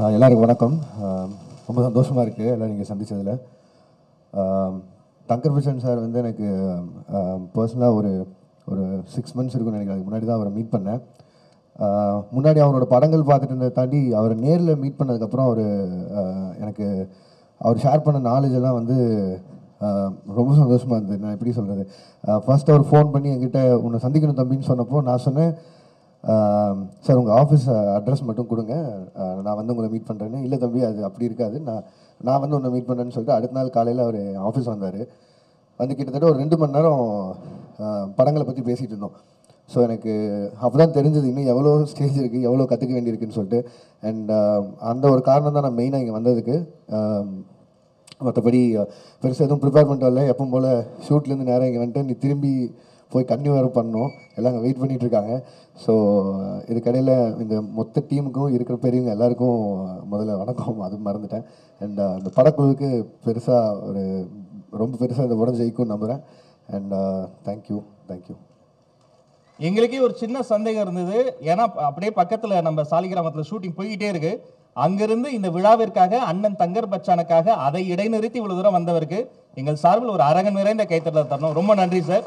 ஆஹ் எல்லாருக்கும் வணக்கம் ஆஹ் ரொம்ப சந்தோஷமாக இருக்குது எல்லோரும் இங்கே சந்திச்சதில் டங்கர் பிஷன் சார் வந்து எனக்கு பர்சனலாக ஒரு ஒரு சிக்ஸ் மந்த்ஸ் இருக்கும்னு நினைக்கிறேன் அதுக்கு முன்னாடி தான் அவரை மீட் பண்ணேன் ஆஹ் முன்னாடி அவரோட படங்கள் பார்த்துட்டு இருந்ததை தாண்டி அவரை நேரில் மீட் பண்ணதுக்கப்புறம் அவர் எனக்கு அவர் ஷேர் பண்ண நாலேஜ் எல்லாம் வந்து ஆஹ் ரொம்ப சந்தோஷமாக இருந்தது நான் எப்படி சொல்கிறது ஃபர்ஸ்ட் அவர் ஃபோன் பண்ணி என்கிட்ட உன்னை சந்திக்கணும் தம்பின்னு சொன்னப்போ நான் சொன்னேன் சார் உங்கள் ஆஃபீஸ் அட்ரஸ் மட்டும் கொடுங்க ஆஹ் நான் வந்து உங்களை மீட் பண்ணுறேன்னு இல்லை தம்பி அது அப்படி இருக்காது நான் நான் வந்து உன்னை மீட் பண்ணுறேன்னு சொல்லிட்டு அடுத்த நாள் காலையில் அவர் ஆஃபீஸ் வந்தார் வந்து கிட்டத்தட்ட ஒரு ரெண்டு மணி நேரம் ஆஹ் படங்களை பற்றி பேசிகிட்டு இருந்தோம் ஸோ எனக்கு அப்போ தான் தெரிஞ்சது இன்னும் எவ்வளோ ஸ்டேஜ் இருக்குது எவ்வளோ கற்றுக்க வேண்டியிருக்குன்னு சொல்லிட்டு அண்ட் அந்த ஒரு காரணம் தான் நான் மெயினாக இங்கே வந்ததுக்கு ஆஹ் மற்றபடி பெருசாக எதுவும் ப்ரிப்பேர் பண்ணிட்டு வரல எப்பவும் போல் ஷூட்லேருந்து நேரம் இங்கே வந்துட்டு நீ திரும்பி போய் கன்னி வேறு பண்ணணும் எல்லாம் அங்கே வெயிட் பண்ணிட்டு இருக்காங்க ஸோ இதுக்கடையில் இந்த மொத்த டீமுக்கும் இருக்கிற பெரியவங்க எல்லாருக்கும் முதல்ல வணக்கம் அது மறந்துட்டேன் அண்ட் அந்த படக்குழுவுக்கு பெருசாக ஒரு ரொம்ப பெருசாக இந்த படம் ஜெயிக்கும் நம்புகிறேன் அண்ட் தேங்க்யூ தேங்க்யூ எங்களுக்கே ஒரு சின்ன சந்தேகம் இருந்தது ஏன்னா அப்படியே பக்கத்துல நம்ம சாலிகிராமத்துல ஷூட்டிங் போய்கிட்டே இருக்கு அங்கிருந்து இந்த விழாவிற்காக அண்ணன் தங்கர் பச்சானுக்காக அதை இடைநிறுத்தி இவ்வளவு தூரம் வந்தவருக்கு எங்கள் சார்பில் ஒரு அரங்கன் நிறைந்த கைத்தட்டல் தரணும் ரொம்ப நன்றி சார்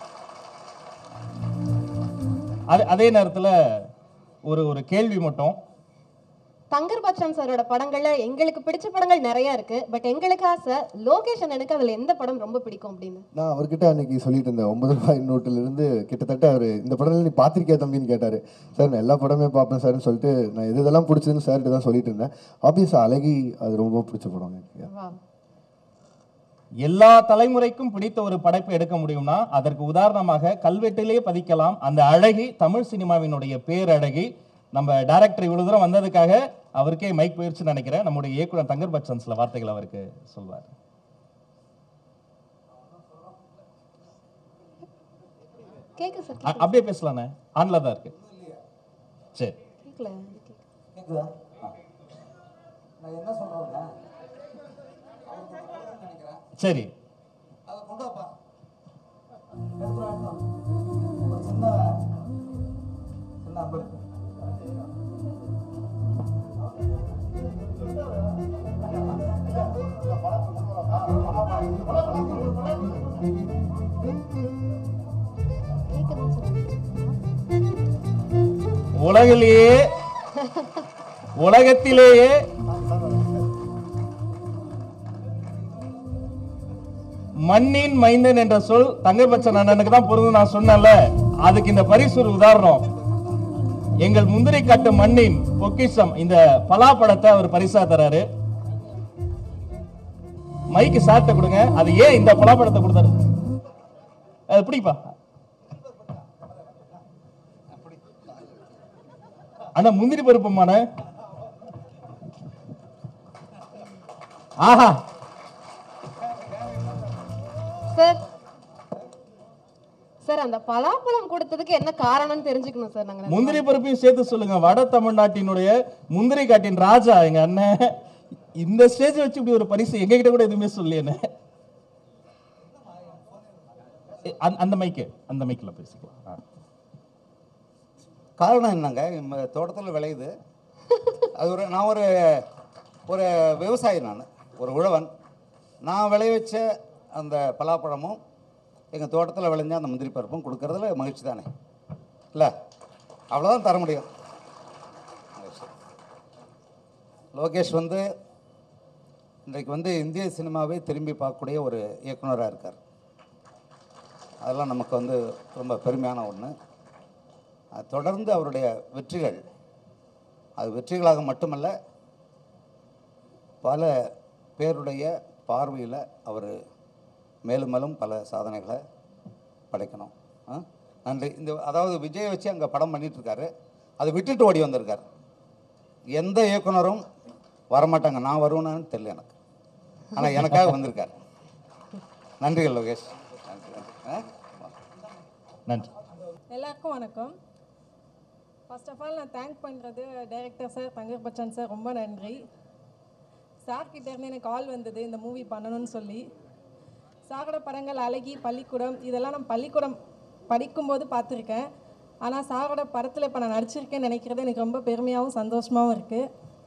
அதே அதே நேரத்துல ஒரு ஒரு கேள்வி மட்டும் தங்கர் பச்சான் சாரோட படங்கள்ல எங்களுக்கு பிடிச்ச படங்கள் நிறைய இருக்கு பட் எங்களுக்கு ஆசை லோகேஷ் அண்ணனுக்கு அதுல எந்த படம் ரொம்ப பிடிக்கும் அப்படின்னு நான் அவர்கிட்ட அன்னைக்கு சொல்லிட்டு இருந்தேன் ஒன்பது ரூபாய் நோட்டிலிருந்து கிட்டத்தட்ட அவர் இந்த படத்தில் நீ பார்த்திருக்கியா தம்பின்னு கேட்டார் சார் நான் எல்லா படமே பார்ப்பேன் சார்னு சொல்லிட்டு நான் எது இதெல்லாம் பிடிச்சதுன்னு சார்கிட்ட தான் சொல்லிட்டு இருந்தேன் ஆப்வியஸாக அழகி அது ரொம்ப பிடிச்ச படம் எனக்கு Wow. எல்லா தலைமுறைக்கும் பிடித்த ஒரு படைப்பை எடுக்க முடியும்னா அதற்கு உதாரணமாக கல்வெட்டிலேயே பதிக்கலாம் அந்த அழகி தமிழ் சினிமாவினுடைய பேரழகி நம்ம டைரக்டர் இவ்வளவு தூரம் வந்ததுக்காக அவருக்கே மைக் போயிருச்சுன்னு நினைக்கிறேன் நம்முடைய இயக்குனர் தங்கர் பச்சன் சில வார்த்தைகள் அவருக்கு சொல்வார் கேக்கு சார் அ- அப்படியே பேசலாண்ணே ஆன்ல தான் இருக்கு சரி கேட்கல கேக்குதா நான் என்ன சொல்றேங்க சரி அதை கொண்டு வாப்பா எடுத்துட்டு வா, எடுத்துட்டு வா. ஒரு சின்ன சின்ன அம்பு கேக்குதுன்னு சொல்லுங்க உலகிலேயே உலகத்திலேயே மண்ணின் மைந்தன் என்ற சொல் தங்கர்பச்சன் அண்ணனுக்கு தான் பொருந்தும் நான் சொன்னேன்ல அதுக்கு இந்த பரிசு ஒரு உதாரணம் எங்கள் முந்திரி காட்டு மண்ணின் பொக்கிஷம் இந்த பலாப்பழத்தை அவர் பரிசா தராரு மைக்கு சாப்பிட்ட கொடுங்க அது ஏன் இந்த பலாப்பழத்தை கொடுத்தாரு அது பிடிப்பா அண்ணா முந்திரி பருப்பமான ஆஹா சார் சார் அந்த பலாப்பழம் கொடுத்ததுக்கு என்ன காரணம்னு தெரிஞ்சுக்கணும் சார் நாங்க முந்திரி பருப்பையும் சேர்த்து சொல்லுங்க வட தமிழ்நாட்டினுடைய முந்திரி காட்டின் ராஜா எங்க அண்ணன் இந்த ஸ்டேஜ் வச்சு இப்படி ஒரு பரிசு எங்க கிட்ட கூட எதுவுமே சொல்லியேன்னு அந்த மைக்கு அந்த மைக்கில் பேசிக்கலாம் ஆ. காரணம் என்னங்க நம்ம தோட்டத்தில் விளையுது அது ஒரு நான் ஒரு ஒரு விவசாயி நான் ஒரு உழவன் நான் விளைய வச்ச அந்த பலாப்பழமும் எங்கள் தோட்டத்தில் விளைஞ்ச அந்த முந்திரி பருப்பும் கொடுக்கறதுல மகிழ்ச்சி தானே இல்லை அவ்வளோதான் தர முடியும் லோகேஷ் வந்து இன்றைக்கு வந்து இந்திய சினிமாவை திரும்பி பார்க்கக்கூடிய ஒரு இயக்குனராக இருக்கார் அதெல்லாம் நமக்கு வந்து ரொம்ப பெருமையான ஒன்று அது தொடர்ந்து அவருடைய வெற்றிகள் அது வெற்றிகளாக மட்டுமல்ல பல பேருடைய பார்வையில் அவர் மேலும் மேலும் பல சாதனைகளை படைக்கணும் ஆ? நன்றி இந்த அதாவது விஜயை வச்சு அங்கே படம் பண்ணிட்டு இருக்காரு அதை விட்டுட்டு ஓடி வந்திருக்கார் எந்த இயக்குனரும் வரமாட்டாங்க நான் வருவேன்னு தெரியல எனக்கு ஆனால் எனக்காக வந்திருக்கார் நன்றிகள் லோகேஷ் நன்றி நன்றி ஆ? நன்றி எல்லாருக்கும் வணக்கம் ஃபர்ஸ்ட் ஆஃப் ஆல் நான் தேங்க் பண்ணுறது director sir Thangar Bachan sir ரொம்ப நன்றி சார் கிட்ட இருந்து எனக்கு கால் வந்தது இந்த மூவி பண்ணணும்னு சொல்லி சாரோட படங்கள் அழகி பள்ளிக்கூடம் இதெல்லாம் நான் பள்ளிக்கூடம் படிக்கும்போது பார்த்துருக்கேன் ஆனால் சாரோட படத்தில் இப்போ நான் நடிச்சிருக்கேன்னு நினைக்கிறது எனக்கு ரொம்ப பெருமையாகவும் சந்தோஷமாகவும் இருக்குது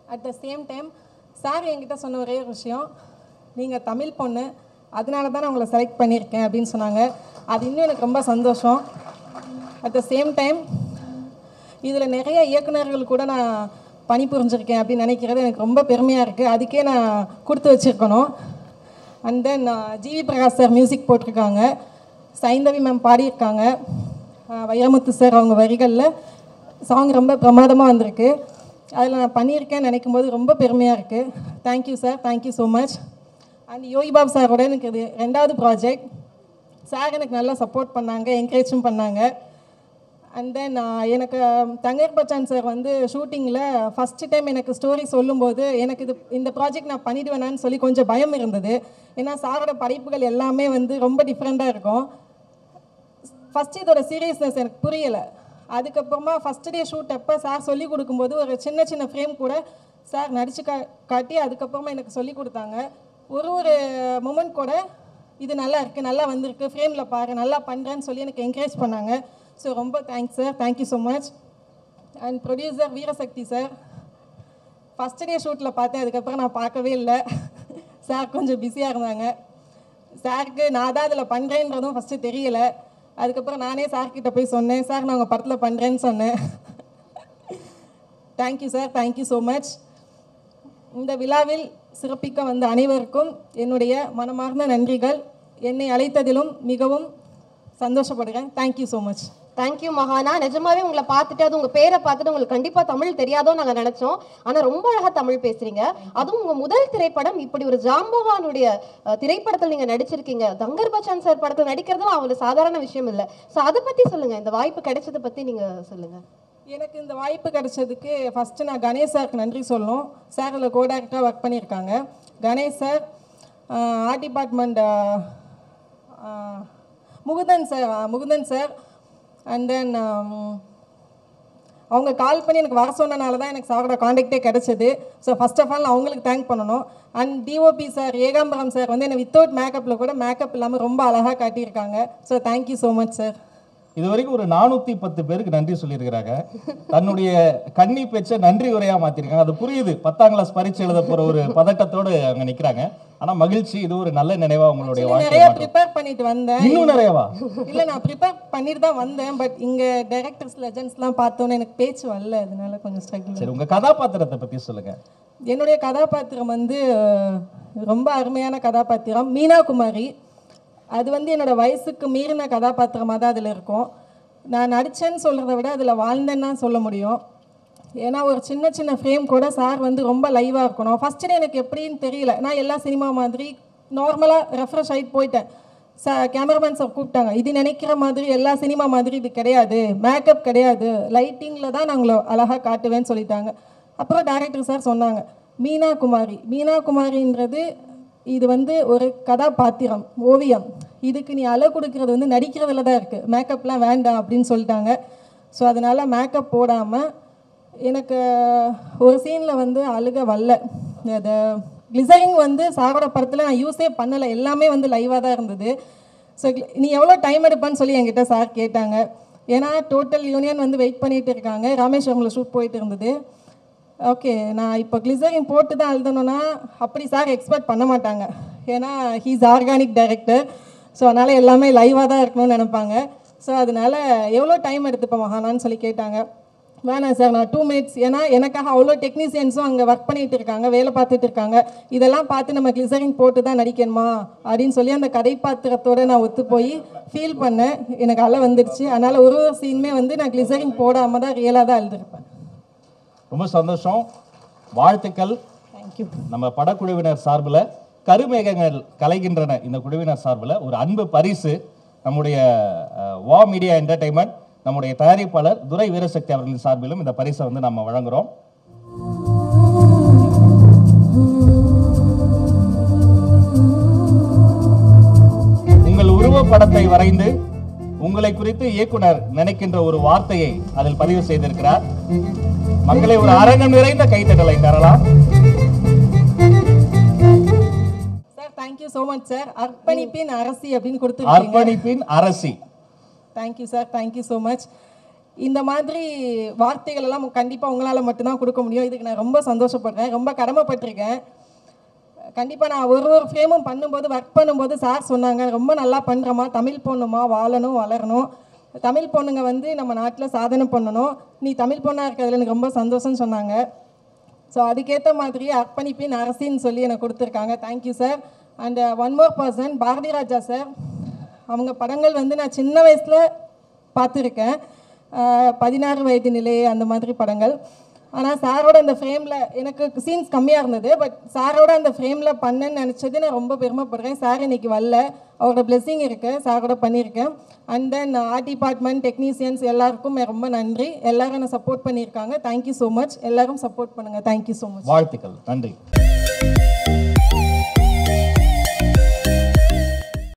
at the same time sir என்கிட்ட சொன்ன ஒரே ஒரு விஷயம் நீங்கள் தமிழ் பொண்ணு அதனால தான் நான் உங்களை செலக்ட் பண்ணியிருக்கேன் அப்படின்னு சொன்னாங்க அது இன்னும் எனக்கு ரொம்ப சந்தோஷம் அட் த சேம் டைம் இதில் நிறைய இயக்குனர்கள் கூட நான் பணிபுரிஞ்சிருக்கேன் அப்படின்னு நினைக்கிறது எனக்கு ரொம்ப பெருமையாக இருக்குது அதுக்கே நான் கொடுத்து வச்சுருக்கணும் and then GV Prakash sir music போட்டிருக்காங்க சைந்தவி மேம் பாடியிருக்காங்க அஹ் வைரமுத்து சார் அவங்க வரிகளில் சாங் ரொம்ப பிரமாதமாக வந்திருக்கு அதில் நான் பண்ணியிருக்கேன்னு நினைக்கும் போது ரொம்ப பெருமையாக இருக்குது thank you sir thank you so much and Yogi Babu சாரோட எனக்கு இது ரெண்டாவது ப்ராஜெக்ட் சார் எனக்கு நல்லா சப்போர்ட் பண்ணாங்க என்கரேஜும் பண்ணாங்க அண்ட் தென் எனக்கு தங்கர் பச்சான் சார் வந்து ஷூட்டிங்கில் ஃபஸ்ட்டு டைம் எனக்கு ஸ்டோரி சொல்லும்போது எனக்கு இது இந்த ப்ராஜெக்ட் நான் பண்ணிடுவேனான்னு சொல்லி கொஞ்சம் பயம் இருந்தது ஏன்னா சாரோட படைப்புகள் எல்லாமே வந்து ரொம்ப டிஃப்ரெண்ட்டாக இருக்கும் ஃபஸ்ட்டு இதோட சீரியஸ்னஸ் எனக்கு புரியலை அதுக்கப்புறமா ஃபஸ்ட் டே ஷூட் அப்போ சார் சொல்லி கொடுக்கும்போது ஒரு சின்ன சின்ன ஃப்ரேம் கூட சார் நடிச்சு கா காட்டி அதுக்கப்புறமா எனக்கு சொல்லி கொடுத்தாங்க ஒரு ஒரு மூமெண்ட் கூட இது நல்லா இருக்குது நல்லா வந்திருக்கு ஃப்ரேமில் பாரு நல்லா பண்ணுறேன்னு சொல்லி எனக்கு என்கரேஜ் பண்ணாங்க ஸோ ரொம்ப thanks sir thank you so much and producer Veerasakthi sir first day ஷூட்டில் பார்த்தேன் அதுக்கப்புறம் நான் பார்க்கவே இல்லை சார் கொஞ்சம் பிஸியாக இருந்தாங்க சாருக்கு நான் தான் அதில் பண்ணுறேன்றதும் ஃபஸ்ட்டு தெரியல அதுக்கப்புறம் நானே சார்கிட்ட போய் சொன்னேன் சார் நான் உங்கள் படத்தில் பண்ணுறேன்னு சொன்னேன் thank you sir thank you so much இந்த விழாவில் சிறப்பிக்க வந்த அனைவருக்கும் என்னுடைய மனமார்ந்த நன்றிகள் என்னை அழைத்ததிலும் மிகவும் சந்தோஷப்படுறேன் தேங்க்யூ ஸோ மச் தேங்க்யூ மகானா நிஜமாவே உங்களை பார்த்துட்டு அது உங்க பேரை பார்த்துட்டு உங்களுக்கு கண்டிப்பா தமிழ் தெரியாதோ நாங்க நினைச்சோம் ஆனா ரொம்ப அழகா தமிழ் பேசுறீங்க அதுவும் உங்க முதல் திரைப்படம் இப்படி ஒரு ஜாம்பவானுடைய அஹ், திரைப்படத்தில் நீங்க நடிச்சிருக்கீங்க தங்கர் பச்சான் சார் படத்தில் நடிக்கிறதும் அவ்வளவு சாதாரண விஷயம் இல்ல சோ அதை பத்தி சொல்லுங்க இந்த வாய்ப்பு கிடைச்சதை பத்தி நீங்க சொல்லுங்க எனக்கு இந்த வாய்ப்பு கிடைச்சதுக்கு ஃபஸ்ட்டு நான் கணேஷ் சாருக்கு நன்றி சொல்லணும் சார் அதில் கோ டேரக்டராக ஒர்க் பண்ணியிருக்காங்க Ganesh sir art department Mukundan sir Mukundan sir and then அவங்க கால் பண்ணி எனக்கு வர சொன்னனால தான் எனக்கு சாரோட காண்டாக்டே கிடைச்சது ஸோ ஃபர்ஸ்ட் ஆஃப் ஆல் நான் அவங்களுக்கு தேங்க் பண்ணணும் and DOP sir Ekambaram sir வந்து என்னை வித்தவுட் மேக்கப்பில் கூட மேக்கப் இல்லாமல் ரொம்ப அழகாக காட்டியிருக்காங்க so thank you so much sir இது வரைக்கும் ஒரு நானூத்தி பத்து பேருக்கு நன்றி சொல்லியிருக்கிறாங்க தன்னுடைய கன்னி பேச்ச நன்றி உரையா மாத்திருக்காங்க அது புரியுது பத்தாம் கிளாஸ் பரீட்சை எழுத போற ஒரு பதட்டத்தோடு அங்க நிக்கிறாங்க ஆனா மகிழ்ச்சி இது ஒரு நல்ல நினைவா உங்களுடைய நிறைய வாழ்க்கை ப்ரிப்பேர் பண்ணிட்டு வந்தேன் இன்னும் நிறையவா இல்ல நான் ப்ரிப்பேர் பண்ணிட்டு தான் வந்தேன் பட் இங்க டைரக்டர்ஸ் லெஜண்ட்ஸ்லாம் பார்த்தோன்னே எனக்கு பேச்சு வரல அதனால கொஞ்சம் ஸ்ட்ரகிள் சரி உங்க கதாபாத்திரத்தை பத்தி சொல்லுங்க என்னுடைய கதாபாத்திரம் வந்து அஹ், ரொம்ப அருமையான கதாபாத்திரம் மீனா குமாரி அது வந்து என்னோட வயசுக்கு மீறின கதாபாத்திரமாக தான் அதில் இருக்கும் நான் நடித்தேன்னு சொல்கிறத விட அதில் வாழ்ந்தேன்னு தான் சொல்ல முடியும் ஏன்னா ஒரு சின்ன சின்ன ஃப்ரேம் கூட சார் வந்து ரொம்ப லைவாக இருக்கணும் ஃபஸ்ட்டு டே எனக்கு எப்படின்னு தெரியல நான் எல்லா சினிமா மாதிரி நார்மலாக ரெஃப்ரெஷ் ஆகிட்டு போயிட்டேன் ச கேமராமேன் சார் கூப்பிட்டாங்க இது நினைக்கிற மாதிரி எல்லா சினிமா மாதிரி இது கிடையாது மேக்கப் கிடையாது லைட்டிங்கில் தான் நான் உங்களை அழகாக காட்டுவேன்னு சொல்லிட்டாங்க அப்புறம் டேரக்டர் சார் சொன்னாங்க மீனா குமாரி மீனா குமாரின்றது இது வந்து ஒரு கதாபாத்திரம் ஓவியம் இதுக்கு நீ அழகு கொடுக்கறது வந்து நடிக்கிறதுல தான் இருக்குது மேக்கப்லாம் வேண்டாம் அப்படின்னு சொல்லிட்டாங்க ஸோ அதனால் மேக்கப் போடாமல் எனக்கு ஒரு சீனில் வந்து அழுக வரல அது கிளிசரிங் வந்து சாரோட படத்தில் நான் யூஸே பண்ணலை எல்லாமே வந்து லைவாக தான் இருந்தது ஸோ நீ எவ்வளோ டைம் எடுப்பான்னு சொல்லி என்கிட்ட சார் கேட்டாங்க ஏன்னா டோட்டல் யூனியன் வந்து வெயிட் பண்ணிட்டு இருக்காங்க ராமேஸ்வரமில் ஷூட் போயிட்டு இருந்தது ஓகே நான் இப்போ கிளிசரின் போட்டு தான் எழுதணும்னா அப்படி சார் எக்ஸ்பெக்ட் பண்ண மாட்டாங்க ஏன்னா ஹீஸ் ஆர்கானிக் டைரக்டர் ஸோ அதனால் எல்லாமே லைவாக தான் இருக்கணும்னு நினைப்பாங்க ஸோ அதனால எவ்வளோ டைம் எடுத்துப்பேன் மகானான்னு சொல்லி கேட்டாங்க வேணாம் சார் நான் டூ மினிட்ஸ் ஏன்னா எனக்காக அவ்வளோ டெக்னீஷியன்ஸும் அங்கே ஒர்க் பண்ணிட்டு இருக்காங்க வேலை பார்த்துட்டு இருக்காங்க இதெல்லாம் பார்த்து நம்ம கிளிசரின் போட்டு தான் நடிக்கணுமா அப்படின்னு சொல்லி அந்த கதைப்பாத்திரத்தோட நான் ஒத்து போய் ஃபீல் பண்ணேன் எனக்கு அலை வந்துடுச்சு அதனால் ஒரு ஒரு சீனுமே வந்து நான் கிளிசரின் போடாமல் தான் ரியலாக தான் எழுதிருப்பேன் ரொம்ப சந்தோஷம் வாழ்த்துக்கள் தேங்க்யூ நம்ம படக்குழுவினர் சார்பில் கருமேகங்கள் கலைகின்றன இந்த குழுவினர் சார்பில் ஒரு அன்பு பரிசு நம்முடைய அஹ், வா மீடியா என்டர்டைன்மெண்ட் நம்முடைய தயாரிப்பாளர் துரை வீரசக்தி அவர்களின் சார்பிலும் இந்த பரிசை வந்து நம்ம வழங்குறோம் உங்கள் உருவப்படத்தை வரைந்து உங்களை குறித்து இயக்குனர் நினைக்கின்ற ஒரு வார்த்தையை அதில் பதிவு செய்திருக்கிறார் மக்களை ஒரு அரங்கம் நிறைந்த கைத்தட்டலை தரலாம் sir thank you so much sir அர்ப்பணிப்பின் அரசி அப்படின்னு கொடுத்துருக்கீங்க அர்ப்பணிப்பின் அரசி thank you sir thank you so much இந்த மாதிரி வார்த்தைகள் எல்லாம் கண்டிப்பாக உங்களால் மட்டும்தான் கொடுக்க முடியும் இதுக்கு நான் ரொம்ப சந்தோஷப்படுறேன் ரொம்ப கடமைப்பட்டிருக்கேன் கண்டிப்பாக நான் ஒரு ஒரு ஃப்ரேமும் பண்ணும்போது ஒர்க் பண்ணும்போது சார் சொன்னாங்க ரொம்ப நல்லா பண்ணுறமா தமிழ் பொண்ணுமா வாழணும் வளரணும் தமிழ் பொண்ணுங்க வந்து நம்ம நாட்டில் சாதனை பண்ணணும் நீ தமிழ் பொண்ணாக இருக்கிறதுல எனக்கு ரொம்ப சந்தோஷம்னு சொன்னாங்க ஸோ அதுக்கேற்ற மாதிரி அர்ப்பணிப்பின் அரசின்னு சொல்லி எனக்கு கொடுத்துருக்காங்க thank you sir and one more person Bharathi Raja sir அவங்க படங்கள் வந்து நான் சின்ன வயசில் பார்த்துருக்கேன் அஹ், பதினாறு வயது நிலை அந்த மாதிரி படங்கள் ஆனால் சாரோட அந்த ஃப்ரேமில் எனக்கு சீன்ஸ் கம்மியாக இருந்தது பட் சாரோட அந்த ஃப்ரேமில் பண்ணேன்னு நினச்சது நான் ரொம்ப பெருமைப்படுறேன் சார் இன்னைக்கு வரல அவரோட பிளெஸிங் இருக்குது சாரோட பண்ணியிருக்கேன் and then art department technicians எல்லாருக்கும் ரொம்ப நன்றி எல்லாரும் என்னை சப்போர்ட் பண்ணியிருக்காங்க தேங்க்யூ ஸோ மச் எல்லாரும் சப்போர்ட் பண்ணுங்கள் தேங்க்யூ ஸோ மச் வாழ்த்துக்கள் நன்றி